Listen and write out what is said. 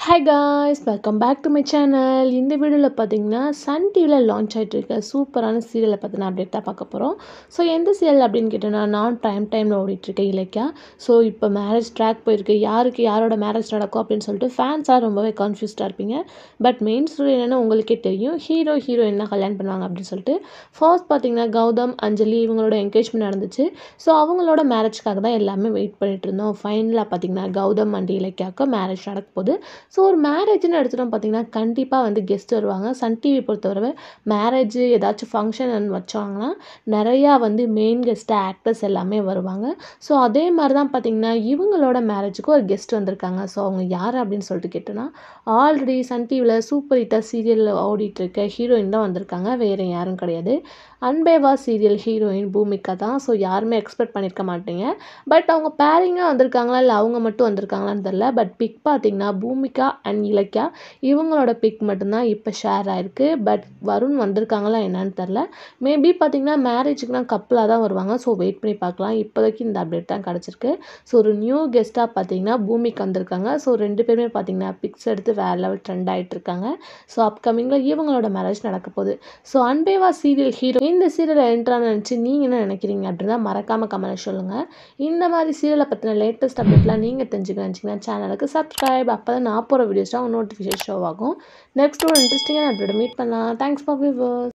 hi guys welcome back to my channel இந்த வீடியோவில் பார்த்தீங்கன்னா சன் டிவியில் லான்ச் ஆகிட்டு இருக்க சூப்பரான சீரியலை பற்றின அப்டேட் தான் பார்க்க போகிறோம் ஸோ எந்த சீரியல் அப்படின்னு கேட்டோன்னா நான் டைம் டைமில் ஓடிட்டுருக்கேன் இலக்கியா ஸோ இப்போ மேரேஜ் ட்ராக் போயிருக்கு யாருக்கு யாரோட மேரேஜ் நடக்கும் அப்படின்னு சொல்லிட்டு ஃபேன்ஸாக ரொம்பவே கன்ஃபியூஸ்டாக இருப்பீங்க பட் மெயின் ஸ்டோரி என்னென்னு உங்களுக்கே தெரியும் ஹீரோ ஹீரோயின் தான் கல்யாணம் பண்ணுவாங்க அப்படின்னு சொல்லிட்டு ஃபர்ஸ்ட் பார்த்தீங்கன்னா கௌதம் அஞ்சலி இவங்களோட என்கேஜ்மெண்ட் நடந்துச்சு ஸோ அவங்களோட மேரேஜ்க்காக தான் எல்லாமே வெயிட் பண்ணிட்டு இருந்தோம் ஃபைனலாக பார்த்தீங்கன்னா கௌதம் அண்ட் இலக்கியாவுக்கு மேரேஜ் நடக்க போகுது ஸோ ஒரு மேரேஜ்னு எடுத்துட்டோம் பார்த்தீங்கன்னா கண்டிப்பாக வந்து கெஸ்ட் வருவாங்க சன் டிவி பொறுத்தவரை மேரேஜ் ஏதாச்சும் ஃபங்க்ஷன் வச்சாங்கன்னா நிறையா வந்து மெயின் கெஸ்ட்டு ஆக்டர்ஸ் எல்லாமே வருவாங்க ஸோ அதே மாதிரி தான் பார்த்தீங்கன்னா இவங்களோட மேரேஜுக்கு ஒரு கெஸ்ட் வந்திருக்காங்க ஸோ அவங்க யார் அப்படின்னு சொல்லிட்டு கேட்டோன்னா ஆல்ரெடி சன் டிவியில் சூப்பர் ஹிட்டாக சீரியலில் ஓடிட்டுருக்க ஹீரோயின் தான் வந்திருக்காங்க வேறு யாரும் கிடையாது அன்பேவா சீரியல் ஹீரோயின் பூமிகா தான் ஸோ யாருமே எக்ஸ்பெக்ட் பண்ணியிருக்க மாட்டீங்க பட் அவங்க பேரிங்காக வந்திருக்காங்களா இல்லை அவங்க மட்டும் வந்திருக்காங்களான்னு தெரில பட் பிக் பார்த்தீங்கன்னா பூமிகா அண்ட் இலக்கியா இவங்களோட பிக் மட்டும்தான் இப்போ ஷேர் ஆயிருக்கு பட் வருண் வந்திருக்காங்களா என்னன்னு தெரில மேபி பார்த்தீங்கன்னா மேரேஜுக்குனா கப்பலாக தான் வருவாங்க ஸோ வெயிட் பண்ணி பார்க்கலாம் இப்போதைக்கு இந்த அப்டேட் தான் கிடச்சிருக்கு ஸோ ஒரு நியூ கெஸ்ட்டாக பார்த்தீங்கன்னா பூமிக்கு வந்திருக்காங்க ஸோ ரெண்டு பேருமே பார்த்தீங்கன்னா பிக்ஸ் எடுத்து வேறு லெவல் ட்ரெண்ட் ஆகிட்டு இருக்காங்க ஸோ அப்கமிங்கில் இவங்களோட மேரேஜ் நடக்க போகுது ஸோ அன்பேவா சீரியல் ஹீரோ இந்த சீரியலை என்ட்ரான்னு நினச்சி நீங்கள் என்ன நினைக்கிறீங்க அப்படின்னா மறக்காமல் கமெண்ட் சொல்லுங்கள் இந்த மாதிரி சீரியலை பற்றின லேட்டஸ்ட் அப்டேட்லாம் நீங்கள் தெரிஞ்சுக்க நினச்சிங்கன்னா சேனலுக்கு சப்ஸ்கிரைப் அப்போ தான் நான் போகிற வீடியோஸ்லாம் நோட்டிஃபிகேஷன் ஷோ ஆகும் நெக்ஸ்ட் ஒரு இன்ட்ரெஸ்டிங்கான அப்டேட் மீட் பண்ணலாம் தேங்க்ஸ் ஃபார் வியூவர்ஸ்